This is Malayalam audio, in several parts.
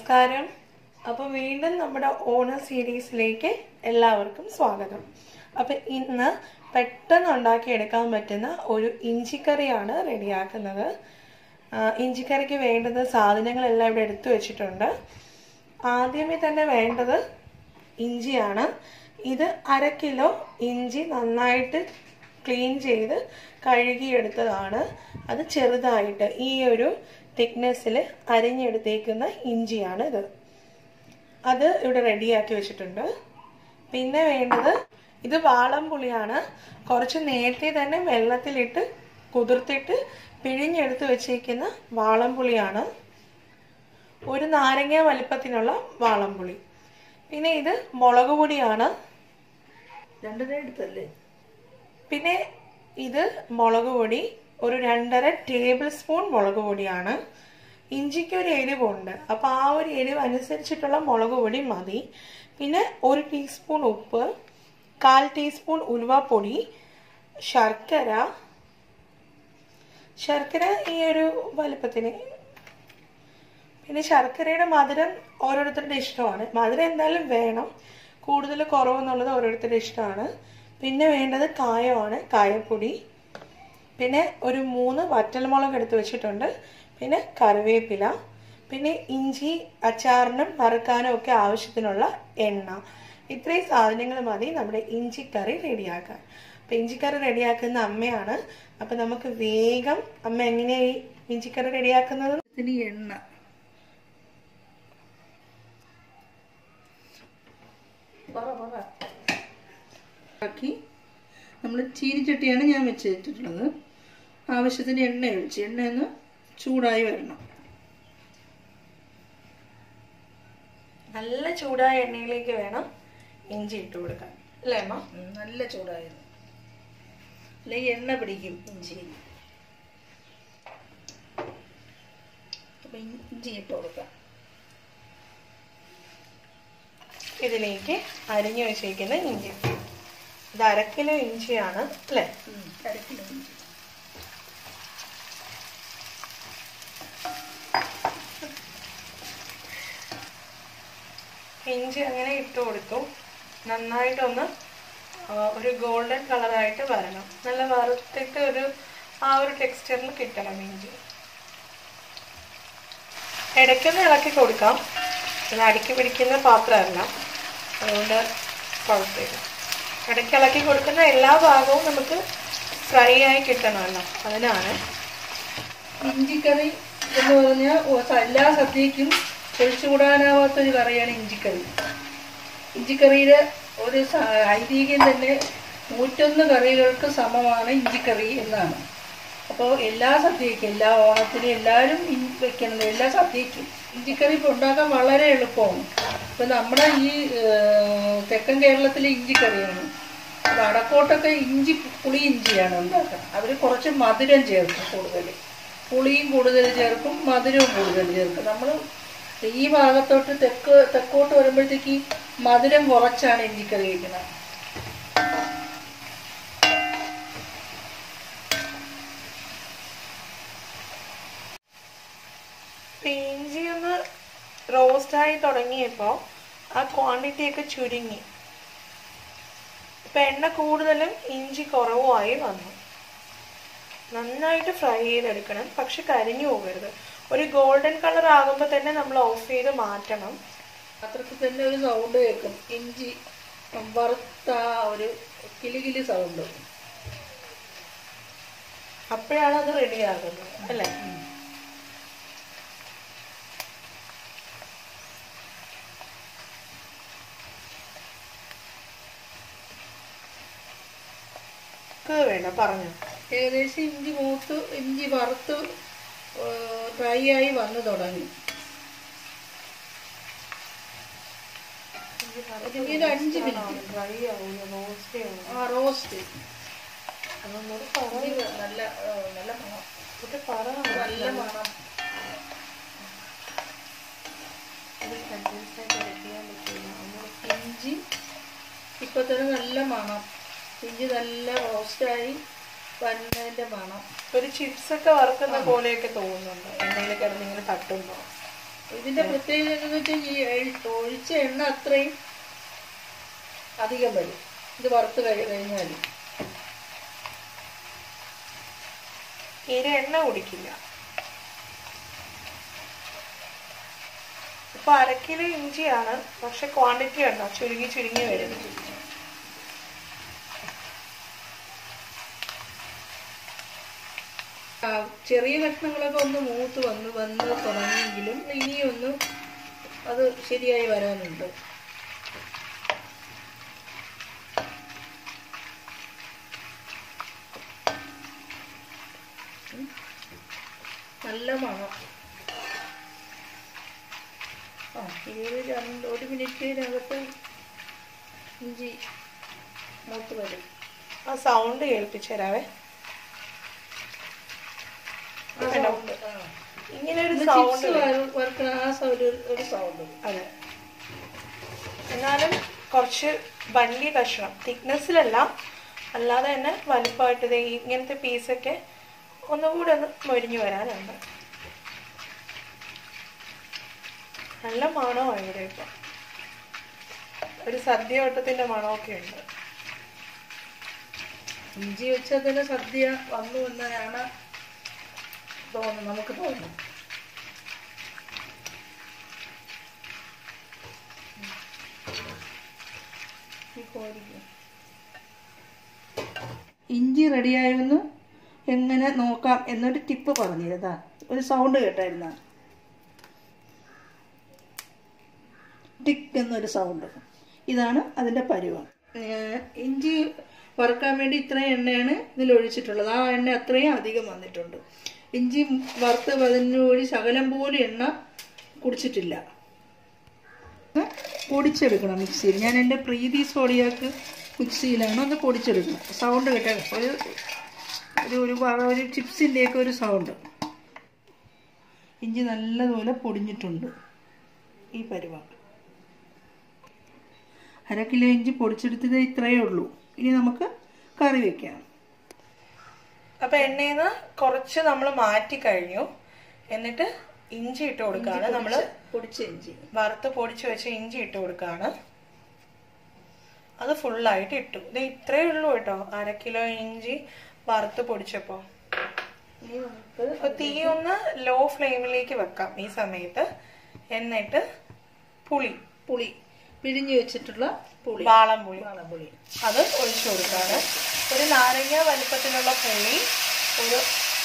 നമസ്കാരം അപ്പോൾ വീണ്ടും നമ്മുടെ ഓണ സീരീസിലേക്ക് എല്ലാവർക്കും സ്വാഗതം അപ്പോൾ ഇന്ന് പെട്ടെന്ന് ഉണ്ടാക്കിയെടുക്കാൻ പറ്റുന്ന ഒരു ഇഞ്ചിക്കറിയാണ് റെഡിയാക്കുന്നത് ആ, ഇഞ്ചിക്കറിക്ക് വേണ്ടുന്ന സാധനങ്ങളെല്ലാം ഇവിടെ എടുത്തു വെച്ചിട്ടുണ്ട് ആദ്യമേ തന്നെ വേണ്ടത് ഇഞ്ചിയാണ് ഇത് അര കിലോ ഇഞ്ചി നന്നായിട്ട് ക്ലീൻ ചെയ്ത് കഴുകിയെടുത്തതാണ് അത് ചെറുതായിട്ട് ഈ ഒരു തിക്നെസ്സിൽ അരിഞ്ഞെടുത്തേക്കുന്ന ഇഞ്ചിയാണ് ഇത് അത് ഇവിടെ റെഡിയാക്കി വെച്ചിട്ടുണ്ട് പിന്നെ വേണ്ടത് ഇത് വാളംപുളിയാണ് കുറച്ച് നേരത്തെ തന്നെ വെള്ളത്തിലിട്ട് കുതിർത്തിട്ട് പിഴിഞ്ഞെടുത്ത് വെച്ചേക്കുന്ന വാളംപുളിയാണ് ഒരു നാരങ്ങ വലിപ്പത്തിനുള്ള വാളംപുളി പിന്നെ ഇത് മുളക് പൊടിയാണ് രണ്ടര എടുത്തല്ലേ പിന്നെ ഇത് മുളക് പൊടി ഒരു രണ്ടര ടേബിൾ സ്പൂൺ മുളക് പൊടിയാണ് ഇഞ്ചിക്ക് ഒരു എരിവുണ്ട് അപ്പോൾ ആ ഒരു എരിവ് അനുസരിച്ചിട്ടുള്ള മുളക് പൊടി മതി പിന്നെ ഒരു ടീസ്പൂൺ ഉപ്പ് കാൽ ടീസ്പൂൺ ഉലുവാപ്പൊടി ശർക്കര ശർക്കര ഈ ഒരു വലുപ്പത്തിന് പിന്നെ ശർക്കരയുടെ മധുരം ഓരോരുത്തരുടെ ഇഷ്ടമാണ് മധുരം എന്തായാലും വേണം കൂടുതൽ കുറവെന്നുള്ളത് ഓരോരുത്തരുടെ ഇഷ്ടമാണ് പിന്നെ വേണ്ടത് കായമാണ് കായപ്പൊടി പിന്നെ ഒരു മൂന്ന് വറ്റൽമുളക് എടുത്ത് വെച്ചിട്ടുണ്ട് പിന്നെ കറിവേപ്പില പിന്നെ ഇഞ്ചി അച്ചാറിനും വറുക്കാനും ഒക്കെ ആവശ്യത്തിനുള്ള എണ്ണ ഇത്രയും സാധനങ്ങൾ മതി നമ്മുടെ ഇഞ്ചിക്കറി റെഡിയാക്കാൻ അപ്പം ഇഞ്ചിക്കറി റെഡിയാക്കുന്ന അമ്മയാണ് അപ്പം നമുക്ക് വേഗം അമ്മ എങ്ങനെയാണ് ഈ ഇഞ്ചിക്കറി റെഡിയാക്കുന്നത് ഇതിന് എണ്ണ പറ പറ ആക്കി നമ്മൾ ചീനിച്ചട്ടിയാണ് ഞാൻ വെച്ചിട്ടുള്ളത് ആവശ്യത്തിന് എണ്ണ ഒഴിച്ച് എണ്ണ ഒന്ന് ചൂടായി വരണം നല്ല ചൂടായ എണ്ണയിലേക്ക് വേണം ഇഞ്ചി ഇട്ട് കൊടുക്കാൻ അല്ലേ അമ്മ ഉം, നല്ല ചൂടായിരുന്നു അല്ലെങ്കിൽ എണ്ണ പിടിക്കും ഇഞ്ചി അപ്പം ഇഞ്ചി ഇട്ട് കൊടുക്കാം ഇതിലേക്ക് അരിഞ്ഞു വെച്ചിരിക്കുന്ന ഇഞ്ചി ഇത് അര കിലോ ഇഞ്ചിയാണ് അല്ലേ ഉം, അര കിലോ ഇഞ്ചി ഇഞ്ചി അങ്ങനെ ഇട്ട് കൊടുത്തു നന്നായിട്ടൊന്ന് ആ, ഒരു ഗോൾഡൻ കളറായിട്ട് വരണം നല്ല വറുത്തിട്ട് ഒരു ആ ഒരു ടെക്സ്ചറിൽ കിട്ടണം ഇഞ്ചി ഇടയ്ക്കൊന്ന് ഇളക്കി കൊടുക്കാം ഇത് അടുക്കി പിടിക്കുന്ന പാത്രമല്ല അതുകൊണ്ട് കുഴപ്പമില്ല ഇടയ്ക്ക് ഇളക്കി കൊടുക്കുന്ന എല്ലാ ഭാഗവും നമുക്ക് ഫ്രൈ ആയി കിട്ടണമല്ലോ അതിനാണ് ഇഞ്ചിക്കറി എന്ന് പറഞ്ഞാൽ ഓ- എല്ലാ സദ്യക്കും ഒഴിച്ചുകൂടാനാവാത്തൊരു കറിയാണ് ഇഞ്ചിക്കറി ഇഞ്ചിക്കറിയുടെ ഒരു സ- ഐതിഹ്യം തന്നെ നൂറ്റൊന്ന് കറികൾക്ക് സമമാണ് ഇഞ്ചിക്കറി എന്നാണ് അപ്പോൾ എല്ലാ സദ്യക്കും എല്ലാ ഓണത്തിനും എല്ലാവരും ഇൻ- വെക്കുന്നത് എല്ലാ സദ്യക്കും ഇഞ്ചിക്കറി ഇപ്പോൾ ഉണ്ടാക്കാൻ വളരെ എളുപ്പമാണ് ഇപ്പം നമ്മുടെ ഈ ഏഹ്, തെക്കൻ കേരളത്തിലെ ഇഞ്ചിക്കറിയാണ് വടക്കോട്ടൊക്കെ ഇഞ്ചി പുളി ഇഞ്ചിയാണ് ഉണ്ടാക്കുക അവർ കുറച്ച് മധുരം ചേർക്കും കൂടുതൽ പുളിയും കൂടുതൽ ചേർക്കും മധുരവും കൂടുതൽ ചേർക്കും നമ്മൾ ഈ ഭാഗത്തോട്ട് തെക്ക് തെക്കോട്ട് വരുമ്പോഴത്തേക്ക് മധുരം കുറച്ചാണ് ഇഞ്ചിക്കറി വയ്ക്കുന്നത് ഇപ്പൊ ഇഞ്ചി ഒന്ന് റോസ്റ്റായി തുടങ്ങിയപ്പോൾ ആ ക്വാണ്ടിറ്റി ഒക്കെ ചുരുങ്ങി ഇപ്പൊ എണ്ണ കൂടുതലും ഇഞ്ചി കുറവുമായി വന്നു നന്നായിട്ട് ഫ്രൈ ചെയ്തെടുക്കണം പക്ഷെ കരിഞ്ഞു പോകരുത് ഒരു ഗോൾഡൻ കളർ ആകുമ്പോൾ തന്നെ നമ്മൾ ഓഫ് ചെയ്ത് മാറ്റണം പാത്രത്തിൽ തന്നെ ഒരു സൗണ്ട് കേൾക്കും ഇഞ്ചി വറുത്ത ആ ഒരു കിലുകിലി സൗണ്ട് അപ്പോഴാണ് അത് റെഡി ആകുന്നത് അല്ലേ ഇത് വേണ്ട പറഞ്ഞു ഏകദേശം ഇഞ്ചി മൂത്ത് ഇഞ്ചി വറുത്ത് ഡ്രൈ ആയി വന്നു തുടങ്ങി ഇനി ഒരു അഞ്ച് മിനിറ്റ് ഡ്രൈ ആവില്ല റോസ്റ്റ് ആവും ആ റോസ്റ്റ് അതൊന്നൂടെ പറ ഇഞ്ചി നല്ല ആ, നല്ല മണം ഇത് പറ നല്ല മണം ഇത് കണ്ടിന്യൂസ് ആയിട്ട് edit ചെയ്യാൻ പറ്റില്ല ഒന്ന് ഇഞ്ചി ഇപ്പൊ തന്നെ നല്ല മണം ഇഞ്ചി നല്ല റോസ്റ്റായി വരുന്നതിന്റെ മണം ഒരു ചിപ്സ് ഒക്കെ വറുക്കുന്ന പോലെയൊക്കെ തോന്നുന്നുണ്ട് എണ്ണയിൽ കിടന്ന് ഇങ്ങനെ തട്ടുമ്പോൾ ഇതിന്റെ പ്രത്യേകത എന്താന്ന് വെച്ചാൽ ഈ എഴ്- ഒഴിച്ച എണ്ണ അത്രയും അധികം വരും ഇത് വറുത്ത് കഴി കഴിഞ്ഞാൽ തീരെ എണ്ണ കുടിക്കില്ല ഇപ്പൊ അരക്കിലോ ഇഞ്ചിയാണ് പക്ഷെ ക്വാണ്ടിറ്റി ഉണ്ടോ ചുരുങ്ങി ചുരുങ്ങി വരുന്നത് ആ, ചെറിയ കഷ്ണങ്ങളൊക്കെ ഒന്ന് മൂത്ത് വന്ന് വന്ന് തുടങ്ങിയെങ്കിലും ഇനിയൊന്ന് അത് ശരിയായി വരാനുണ്ട് ഉം. നല്ല മണം ആ ഈ ഒരു രണ്ട് ഒരു മിനിറ്റിനകത്ത് ഇഞ്ചി മൂത്ത് വരും ആ സൗണ്ട് കേൾപ്പിച്ചു തരാവേ കണ്ടോ? ആ. ഇങ്ങനെ ഒരു ഇത് സൗണ്ട് ചിപ്സ് വറുക്കണ ആ സൗണ്ട് ഒരു സൗണ്ട് അതെ എന്നാലും കുറച്ച് വലിയ കഷ്ണം തിക്നെസ്സിലല്ല അല്ലാതെ തന്നെ വലുപ്പമായിട്ട് ദേ ഇങ്ങനത്തെ പീസൊക്കെ ഒന്നുകൂടെ ഒന്ന് മൊരിഞ്ഞു വരാനുണ്ട് നല്ല മണമാണ് ഇവിടെ ഇപ്പൊ ഒരു സദ്യ വട്ടത്തിന്റെ മണമൊക്കെ ഉണ്ട് ഇഞ്ചി വെച്ചാൽ തന്നെ സദ്യ വന്നു എന്നാണ് തോന്നുന്നു നമുക്ക് തോന്നുന്നു ഈ കോരിക്ക്. ഇഞ്ചി റെഡിയായെന്ന് എങ്ങനെ നോക്കാം എന്നൊരു ടിപ്പ് പറഞ്ഞിരുന്നാ ഒരു സൗണ്ട് കേട്ടായിരുന്ന ടിക് എന്നൊരു സൗണ്ട് ഇതാണ് അതിൻ്റെ പരുവം ഏഹ് ഇഞ്ചി വറുക്കാൻ വേണ്ടി ഇത്രയും എണ്ണയാണ് ഇതിൽ ഒഴിച്ചിട്ടുള്ളത് ആ എണ്ണ അത്രയും അധികം വന്നിട്ടുണ്ട് ഇഞ്ചി വറുത്ത് പതിന് ഒരു ശകലം പോലും എണ്ണ കുടിച്ചിട്ടില്ല ഇത് പൊടിച്ചെടുക്കണം മിക്സിയിൽ ഞാൻ എൻ്റെ പ്രീതി സോഡിയാക്ക് മിക്സിയിലാണ് അത് പൊടിച്ചെടുക്കണം സൗണ്ട് കേട്ടോ ഒരു ഒരു ഒരു വ- ഒരു ചിപ്സിൻ്റെയൊക്കെ ഒരു സൗണ്ട് ഇഞ്ചി നല്ലതുപോലെ പൊടിഞ്ഞിട്ടുണ്ട് ഈ പരുവം അര കിലോ ഇഞ്ചി പൊടിച്ചെടുത്തത് ഇത്രയേ ഉള്ളൂ ഇനി നമുക്ക് കറി വെക്കാം അപ്പൊ എണ്ണയിൽ നിന്ന് കുറച്ച് നമ്മൾ മാറ്റി കഴിഞ്ഞു എന്നിട്ട് ഇഞ്ചി ഇട്ട് കൊടുക്കാണ് നമ്മള് പൊടിച്ച ഇഞ്ചി വറുത്ത് പൊടിച്ച് വെച്ച ഇഞ്ചി ഇട്ട് കൊടുക്കാണ് അത് ഫുള്ളായിട്ട് ഇട്ടു ഇത് ഇത്രയേ ഉള്ളൂ കേട്ടോ അര കിലോ ഇഞ്ചി വറുത്ത് പൊടിച്ചപ്പോ ഇനി നമുക്ക് അപ്പൊ തീ ഒന്ന് ലോ ഫ്ലെയിമിലേക്ക് വെക്കാം ഈ സമയത്ത് എന്നിട്ട് പുളി പുളി പിഴിഞ്ഞു വെച്ചിട്ടുള്ള പുളി വാളം പുളി വാളംപുളി അത് ഒഴിച്ചു കൊടുക്കാണ് ഒരു നാരങ്ങ വലിപ്പത്തിലുള്ള പുളി ഒരു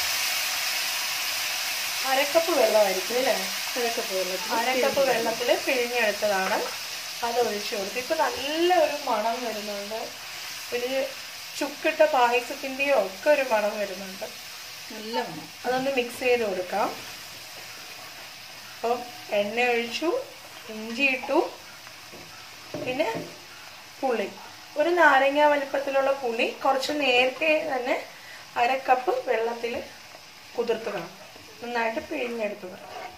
അരക്കപ്പ് വെള്ളമായിരിക്കും അല്ലേ അതൊക്കെ പോലെ അരക്കപ്പ് വെള്ളത്തിൽ പിഴിഞ്ഞെടുത്തതാണ് അത് ഒഴിച്ചു കൊടുത്തു ഇപ്പൊ നല്ല ഒരു മണം വരുന്നുണ്ട് ഒരു ചുക്കിട്ട പായസത്തിന്റെയോ ഒക്കെ ഒരു മണം വരുന്നുണ്ട് നല്ല മണം അതൊന്ന് മിക്സ് ചെയ്ത് കൊടുക്കാം അപ്പം എണ്ണ ഒഴിച്ചു ഇഞ്ചി ഇട്ടു പിന്നെ പുളി ഒരു നാരങ്ങ വലിപ്പത്തിലുള്ള പുളി കുറച്ച് നേരത്തെ തന്നെ അര കപ്പ് വെള്ളത്തിൽ കുതിർത്ത് കാണും നന്നായിട്ട് പിഴിഞ്ഞെടുത്തത്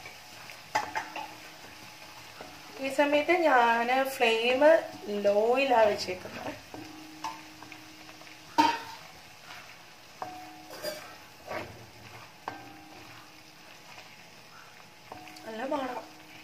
ഈ സമയത്ത് ഞാൻ ഫ്ലെയിം ലോയിലാണ് വെച്ചേക്കുന്നത് നല്ല മണം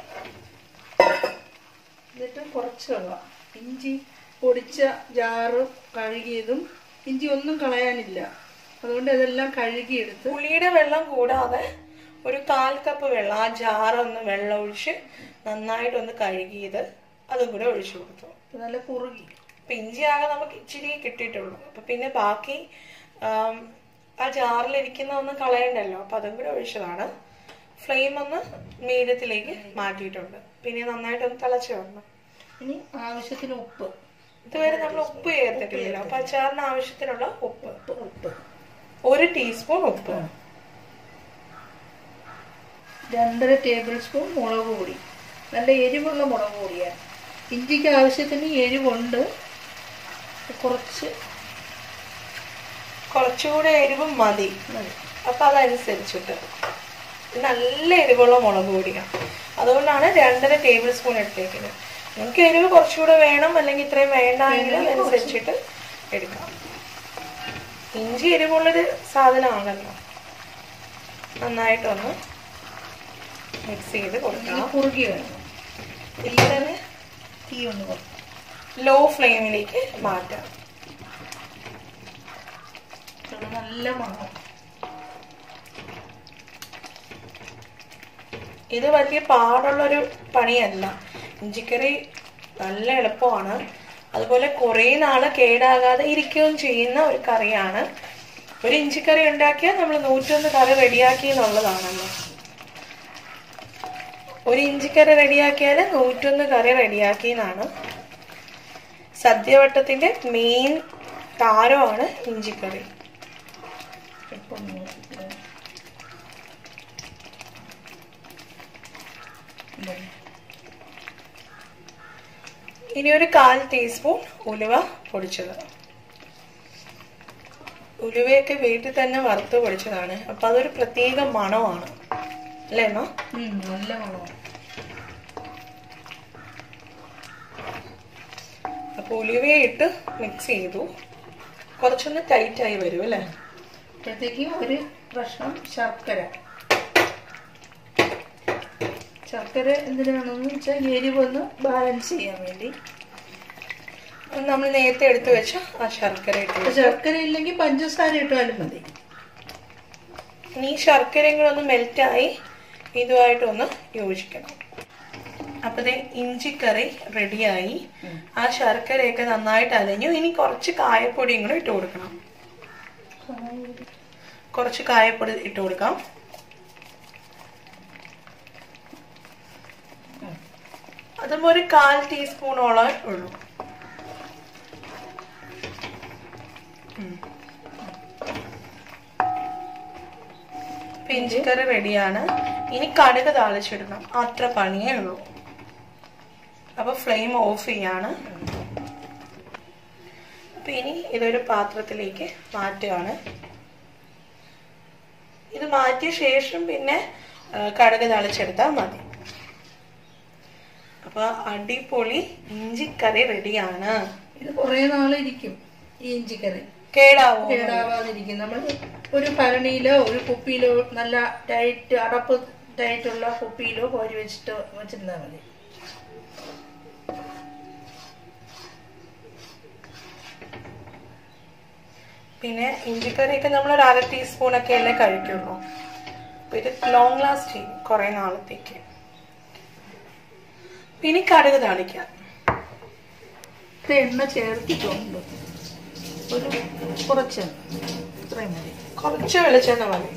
എന്നിട്ട് കുറച്ച് വെള്ളം ഇഞ്ചി പൊടിച്ച ജാറ് കഴുകിയതും ഇഞ്ചി ഒന്നും കളയാനില്ല അതുകൊണ്ട് ഇതെല്ലാം കഴുകിയെടുത്ത് പുളിയുടെ വെള്ളം കൂടാതെ ഒരു കാൽ കപ്പ് വെള്ളം ആ ജാറൊന്ന് വെള്ളം ഒഴിച്ച് നന്നായിട്ടൊന്ന് കഴുകിയത് അതും കൂടെ ഒഴിച്ചു കൊടുത്തു നല്ല കുറുകി അപ്പൊ ഇഞ്ചി ആകെ നമുക്ക് ഇച്ചിരി കിട്ടിയിട്ടുള്ളൂ അപ്പൊ പിന്നെ ബാക്കി ആം, ആ ജാറിലിരിക്കുന്ന ഒന്നും കളയണ്ടല്ലോ അപ്പൊ അതും കൂടെ ഒഴിച്ചതാണ് ഫ്ലെയിം ഒന്ന് മീഡിയത്തിലേക്ക് മാറ്റിയിട്ടുണ്ട് പിന്നെ നന്നായിട്ടൊന്ന് തിളച്ച് വരണം ഇനി ആവശ്യത്തിന് ഉപ്പ് ഇതുവരെ നമ്മൾ ഉപ്പ് ചേർത്തിട്ടില്ലല്ലോ അപ്പൊ അച്ചാറിന് ആവശ്യത്തിനുള്ള ഉപ്പ് ഉപ്പ് ഉപ്പ് ഒരു ടീസ്പൂൺ ഉപ്പ് രണ്ടര ടേബിൾ സ്പൂൺ മുളക് പൊടി നല്ല എരിവുള്ള മുളക് പൊടിയാണ് ഇഞ്ചിക്ക് ആവശ്യത്തിന് എരിവുണ്ട് കുറച്ച് കുറച്ചുകൂടെ എരിവ് മതി മതി അപ്പൊ അതനുസരിച്ചിട്ട് ഇത് നല്ല എരിവുള്ള മുളക് പൊടിയാണ് അതുകൊണ്ടാണ് രണ്ടര ടേബിൾ സ്പൂൺ എടുത്തേക്കുന്നത് നിങ്ങൾക്ക് എരിവ് കുറച്ചുകൂടെ വേണം അല്ലെങ്കിൽ ഇത്രയും വേണ്ടെങ്കിൽ അതനുസരിച്ചിട്ട് എടുക്കാം ഇഞ്ചി എരിവുള്ളൊരു സാധനമാണല്ലോ നന്നായിട്ടൊന്ന് മിക്സ് ചെയ്ത് ഇത് കൊടുക്കണം കുറുകി വേണം ഇതിനെ തീ ഒന്ന് കുറച്ച് ലോ ഫ്ലെയിമിലേക്ക് മാറ്റാം ഇത് നല്ല മണം ഇത് വലിയ പാടുള്ളൊരു പണിയല്ല ഇഞ്ചിക്കറി നല്ല എളുപ്പമാണ് അതുപോലെ കുറേ നാള് കേടാകാതെ ഇരിക്കുകയും ചെയ്യുന്ന ഒരു കറിയാണ് ഒരു ഇഞ്ചിക്കറി ഉണ്ടാക്കിയാൽ നമ്മൾ നൂറ്റൊന്ന് കറി റെഡിയാക്കി എന്നുള്ളതാണല്ലോ ഒരു ഇഞ്ചിക്കറി റെഡിയാക്കിയാൽ നൂറ്റൊന്ന് കറി റെഡിയാക്കി എന്നാണ് സദ്യവട്ടത്തിന്റെ മെയിൻ താരമാണ് ഇഞ്ചിക്കറി ഇപ്പം നോക്കിക്കോ. ഇതാ. ഇനി ഒരു കാൽ ടീസ്പൂൺ ഉലുവ പൊടിച്ചത് ഉലുവയൊക്കെ വീട്ടിൽ തന്നെ വറുത്ത് പൊടിച്ചതാണ് അപ്പൊ അതൊരു പ്രത്യേക മണമാണ് അല്ലേ അമ്മ ഉം, നല്ല മണമാണ് അപ്പൊ ഉലുവയെ ഇട്ട് മിക്സ് ചെയ്തു കുറച്ചൊന്ന് ടൈറ്റ് ആയി വരും അല്ലേ അപ്പോഴത്തേക്ക് ഒരു കഷ്ണം ശർക്കര ശർക്കര എന്തിനാണെന്ന് വെച്ചാൽ എരിവൊന്ന് ബാലൻസ് ചെയ്യാൻ വേണ്ടി അത് നമ്മൾ നേരത്തെ എടുത്തു വെച്ച ആ ശർക്കര ഇട്ട് അപ്പൊ ശർക്കര ഇല്ലെങ്കിൽ പഞ്ചസാര ഇട്ടാലും മതി ഇനി ഈ ശർക്കരയും കൂടെ ഒന്ന് മെൽറ്റായി ഇതുമായിട്ടൊന്ന് യോജിക്കണം അപ്പൊ ദേ ഇഞ്ചിക്കറി റെഡിയായി ആ ശർക്കരയൊക്കെ നന്നായിട്ട് അലഞ്ഞു ഇനി കുറച്ച് കായപ്പൊടിയും കൂടെ ഇട്ട് കൊടുക്കണം കുറച്ച് കായപ്പൊടി ഇട്ട് കൊടുക്കാം അതും ഒരു കാൽ ടീസ്പൂണോളം ഉള്ളൂ ഉം. ഇപ്പൊ ഇഞ്ചിക്കറി റെഡിയാണ് ഇനി കടുക് താളിച്ചിടണം അത്ര പണിയേ ഉള്ളൂ അപ്പൊ ഫ്ലെയിം ഓഫ് ചെയ്യാണ് അപ്പൊ ഇനി ഇതൊരു പാത്രത്തിലേക്ക് മാറ്റുകയാണ് ഇത് മാറ്റിയ ശേഷം പിന്നെ ആ, കടുക് തളിച്ചെടുത്താൽ മതി അപ്പൊ അടിപൊളി ഇഞ്ചിക്കറി റെഡിയാണ് ഇത് കുറേ നാളിരിക്കും ഈ ഇഞ്ചിക്കറി കേടാവോ കേടാവാതിരിക്കും നമ്മൾ ഒരു ഭരണിയിലോ ഒരു കുപ്പിയിലോ നല്ല ടൈറ്റ് അടപ്പ് ടൈറ്റുള്ള കുപ്പിയിലോ കോരി വെച്ചിട്ട് വെച്ചിരുന്നാൽ മതി പിന്നെ ഇഞ്ചിക്കറിയൊക്കെ നമ്മൾ ഒരു അര ടീസ്പൂൺ ഒക്കെ അല്ലേ കഴിക്കുള്ളൂ അപ്പൊ ഇത് ലോങ് ലാസ്റ്റ് ചെയ്യും കുറെ നാളത്തേക്ക് പിന്നെ കടുക് താളിക്കാം ഇത് എണ്ണ ചേർത്തിട്ടുണ്ട് ഒരു കുറച്ച് ഇത്രയും മതി കുറച്ച് വെളിച്ചെണ്ണ മതി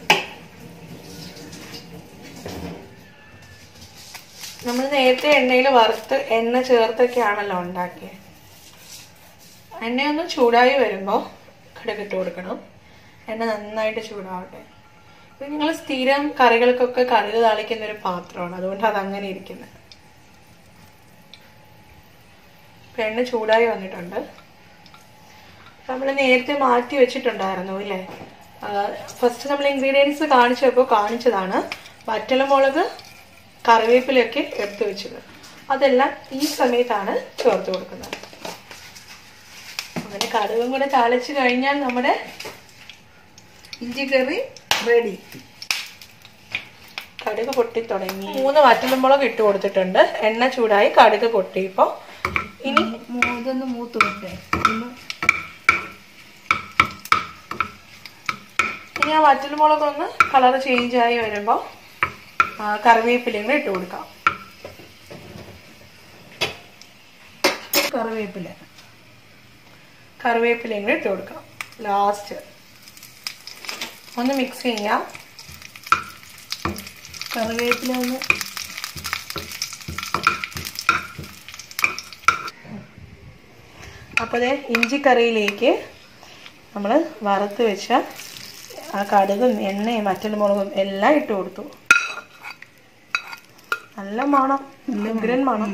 നമ്മൾ നേരത്തെ എണ്ണയിൽ വറുത്ത് എണ്ണ ചേർത്തൊക്കെയാണല്ലോ ഉണ്ടാക്കിയത് എണ്ണയൊന്ന് ചൂടായി വരുമ്പോൾ കടുകിട്ട് കൊടുക്കണം എണ്ണ നന്നായിട്ട് ചൂടാവട്ടെ ഇത് നിങ്ങൾ സ്ഥിരം കറികൾക്കൊക്കെ കടുക് താളിക്കുന്ന ഒരു പാത്രമാണ് അതുകൊണ്ട് അത് അങ്ങനെ ഇരിക്കുന്നത് ഇപ്പൊ എണ്ണ ചൂടായി വന്നിട്ടുണ്ട് നമ്മൾ നേരത്തെ മാറ്റി വെച്ചിട്ടുണ്ടായിരുന്നു ഇല്ലേ ഫസ്റ്റ് നമ്മൾ ഇൻഗ്രീഡിയൻസ് കാണിച്ചപ്പോൾ കാണിച്ചതാണ് വറ്റലമുളക് കറിവേപ്പിലൊക്കെ എടുത്തു വെച്ചത് അതെല്ലാം ഈ സമയത്താണ് ചേർത്ത് കൊടുക്കുന്നത് അങ്ങനെ കടുകും കൂടെ താളിച്ച് കഴിഞ്ഞാൽ നമ്മുടെ ഇഞ്ചിക്കറി റെഡി കടുക് പൊട്ടി തുടങ്ങി മൂന്ന് വറ്റലമുളക് ഇട്ട് കൊടുത്തിട്ടുണ്ട് എണ്ണ ചൂടായി കടുക് പൊട്ടിയപ്പോൾ ഇനി ഇതൊന്ന് മൂത്ത് വിട്ടേ ഒന്ന് ഇനി ആ വറ്റൽമുളക് ഒന്ന് കളർ ചേഞ്ച് ആയി വരുമ്പോൾ കറിവേപ്പിലയും കൂടെ ഇട്ട് കൊടുക്കാം കറിവേപ്പില കറിവേപ്പിലയും കൂടെ ഇട്ട് കൊടുക്കാം ലാസ്റ്റ് ഒന്ന് മിക്സ് ചെയ്യാം കറിവേപ്പില ഒന്ന് അപ്പോൾ ദേ ഇഞ്ചിക്കറിയിലേക്ക് നമ്മൾ വറുത്ത് വെച്ച ആ കടുകും എണ്ണയും മറ്റൽമുളകും എല്ലാം ഇട്ട് കൊടുത്തു നല്ല മണം ഉഗ്രൻ മണം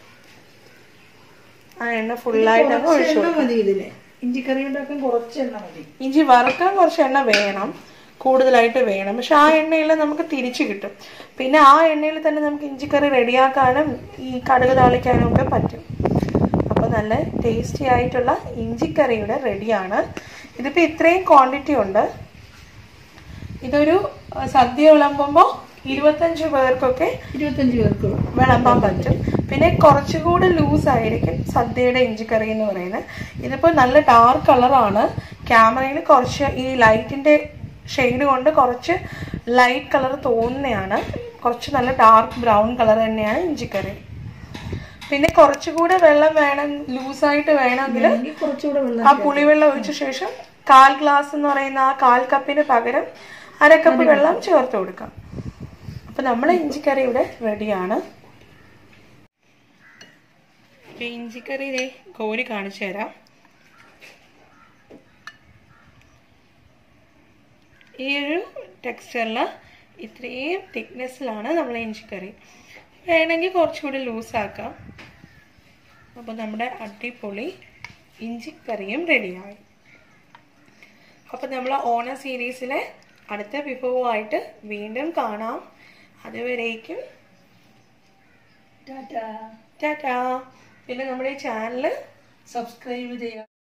ആ എണ്ണ ഫുള്ളായിട്ട് അങ്ങ് ഒഴിച്ചു എണ്ണ മതി ഇതിന് ഇഞ്ചിക്കറി ഉണ്ടാക്കാൻ കുറച്ച് എണ്ണ മതി ഇഞ്ചി വറുക്കാൻ കുറച്ച് എണ്ണ വേണം കൂടുതലായിട്ട് വേണം പക്ഷെ ആ എണ്ണയിൽ നമുക്ക് തിരിച്ചു കിട്ടും പിന്നെ ആ എണ്ണയിൽ തന്നെ നമുക്ക് ഇഞ്ചിക്കറി റെഡിയാക്കാനും ഈ കടുക് താളിക്കാനും ഒക്കെ പറ്റും അപ്പോൾ നല്ല ടേസ്റ്റി ആയിട്ടുള്ള ഇഞ്ചിക്കറിയുടെ റെഡിയാണ് ഇതിപ്പോൾ ഇത്രയും ക്വാണ്ടിറ്റി ഉണ്ട് ഇതൊരു അഹ് സദ്യ വിളമ്പുമ്പോൾ ഇരുപത്തഞ്ച് പേർക്കൊക്കെ ഇരുപത്തഞ്ച് പേർക്ക് വിളമ്പാൻ പറ്റും പിന്നെ കുറച്ചുകൂടി ലൂസ് ആയിരിക്കും സദ്യയുടെ ഇഞ്ചിക്കറി എന്ന് പറയുന്നത് ഇതിപ്പോൾ നല്ല ഡാർക്ക് കളറാണ് ക്യാമറയിൽ കുറച്ച് ഈ ലൈറ്റിന്റെ ഷെയ്ഡ് കൊണ്ട് കുറച്ച് ലൈറ്റ് കളർ തോന്നുന്നതാണ് കുറച്ച് നല്ല ഡാർക്ക് ബ്രൗൺ കളർ തന്നെയാണ് ഇഞ്ചിക്കറി പിന്നെ കുറച്ചുകൂടെ വെള്ളം വേണം ലൂസായിട്ട് വേണമെങ്കിൽ എനിക്ക് കുറച്ചുകൂടെ വെള്ളം ആ പുളിവെള്ളം ഒഴിച്ച ശേഷം കാൽ ഗ്ലാസ് എന്ന് പറയുന്ന ആ കാൽ കപ്പിന് പകരം അര കപ്പ് വെള്ളം ചേർത്ത് കൊടുക്കാം അപ്പൊ നമ്മളെ ഇഞ്ചിക്കറി ഇവിടെ റെഡിയാണ് അപ്പൊ ഇഞ്ചിക്കറി ദേ കോരി കാണിച്ചു തരാം ഈ ഒരു ടെക്സ്ചറിൽ ഇത്രയും തിക്നെസ്സിലാണ് നമ്മൾ ഇഞ്ചിക്കറി വേണമെങ്കിൽ കുറച്ചുകൂടി ലൂസാക്കാം അപ്പോൾ നമ്മുടെ അടിപൊളി ഇഞ്ചിക്കറിയും റെഡിയായി അപ്പോൾ നമ്മൾ ഓണ സീരീസിലെ അടുത്ത വിഭവമായിട്ട് വീണ്ടും കാണാം അതുവരേക്കും ടാറ്റാ ടാറ്റാ പിന്നെ നമ്മുടെ ഈ ചാനൽ സബ്സ്ക്രൈബ് ചെയ്യാം